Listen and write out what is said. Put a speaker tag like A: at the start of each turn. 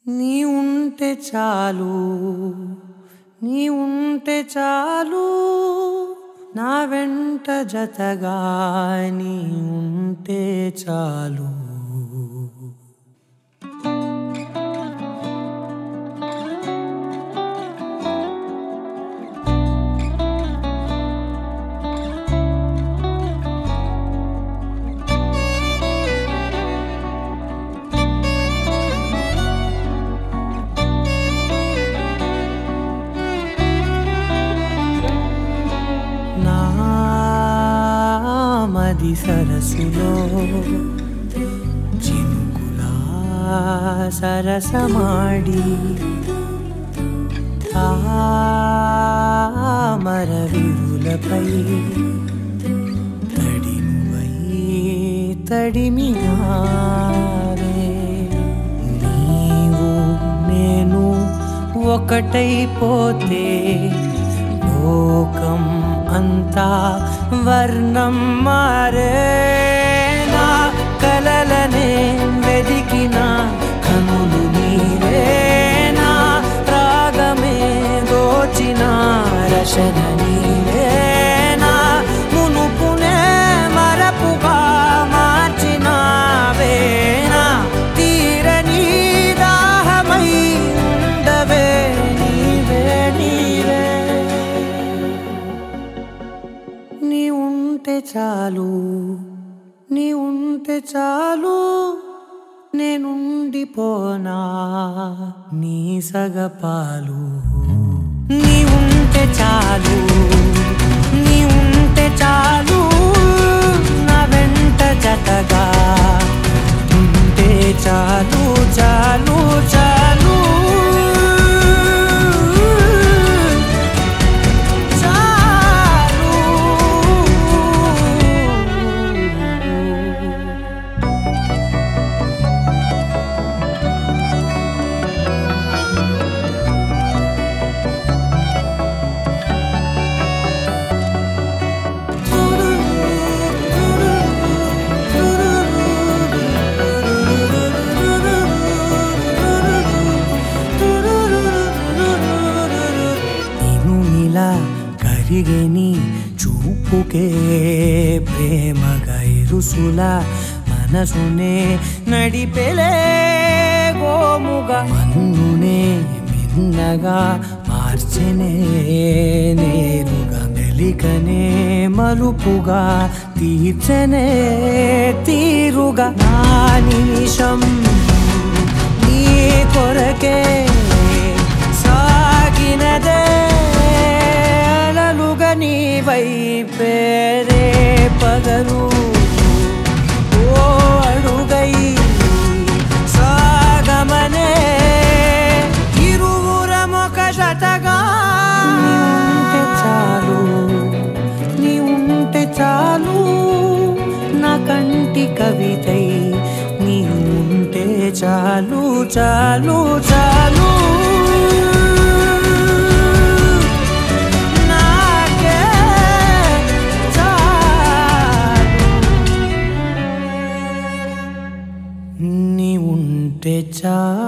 A: నీ ఉంటే చాలు నీ ఉంటే చాలు నా వెంట జతగా నీ ఉంటే చాలు నా మది సరస్సులో చినుకులా సరసమాడి తామర విరులపై తడినువై తడిమినావే నీవు నేను ఒకటైపోతే లోకం అంతా వర్ణం మారే నా కలలనే వెదికిన కనులు నీవేనా రాగమే దోచిన రశన నీవేనా మునుపునే మరపుగా మార్చినావేనా తీరని దాహమై ఉండవే నీవే నీవే నీ ఉంటే చాలు నీ ఉంటే చాలు నేనుండిపోనా నీ సగపాలు నీ ఉంటే చాలు నీ ఉంటే చాలు నా వెంట జతగా ఉంటే చాలు చాలు చాలు చాలు ఇనుమిలా కరిగని చూపుకే ప్రేమగా ఇరుసులా మనసునే నడిపెలే గోముగా మన్నునే మిన్నగా మార్చెనే నేరుగా మెలికనే మలుపుగా తీర్చనే తీరుగా నా నిమిషం నీ కొరకే సాగినదే అలలుగా నీ వైపేరే పగలు ఓ అడుగై సాగమనే ఇరువురమొక జతగా ఉంటే చాలు నీ ఉంటే చాలు నా కంటి కవితై నీ ఉంటే చాలు చాలు చాలు నాకే చాలు నీ ఉంటే చాలు